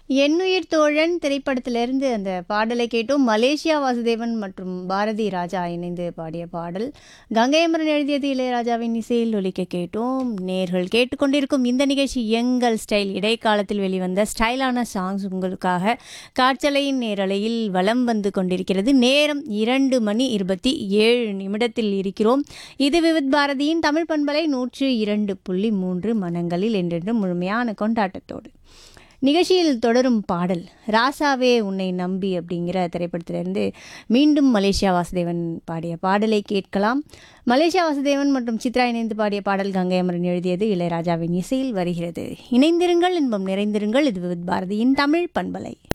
எண்ணுயிர் தோழன் திரைப்படத்திலிருந்து அந்த பாடலை கேட்டோம் மலேசியா வாசுதேவன் மற்றும் பாரதி ராஜா இணைந்து பாடிய பாடல் கங்கையமரன் எழுதியது இளையராஜாவின் இசையில் ஒலிக்க கேட்டோம் நேர்கள் கேட்டுக்கொண்டிருக்கும் இந்த நிகழ்ச்சி எங்கள் ஸ்டைல் இடைக்காலத்தில் வெளிவந்த ஸ்டைலான சாங்ஸ் உங்களுக்காக காற்றலையின் நேரலையில் வலம் வந்து கொண்டிருக்கிறது நேரம் இரண்டு மணி இருபத்தி ஏழு நிமிடத்தில் இருக்கிறோம் இது விவித் பாரதியின் தமிழ் பண்பலை நூற்று இரண்டு புள்ளி மூன்று மனங்களில் என்றென்று முழுமையான கொண்டாட்டத்தோடு நிகழ்ச்சியில் தொடரும் பாடல் ராசாவே உன்னை நம்பி அப்படிங்கிற திரைப்படத்திலிருந்து மீண்டும் மலேசியா வாசுதேவன் பாடிய பாடலை கேட்கலாம் மலேசியா வாசுதேவன் மற்றும் சித்ரா இணைந்து பாடிய பாடல் கங்கை அமரன் எழுதியது இளையராஜாவின் இசையில் வருகிறது இணைந்திருங்கள் இன்பம் நிறைந்திருங்கள் இது விவித் பாரதியின் தமிழ் பண்பலை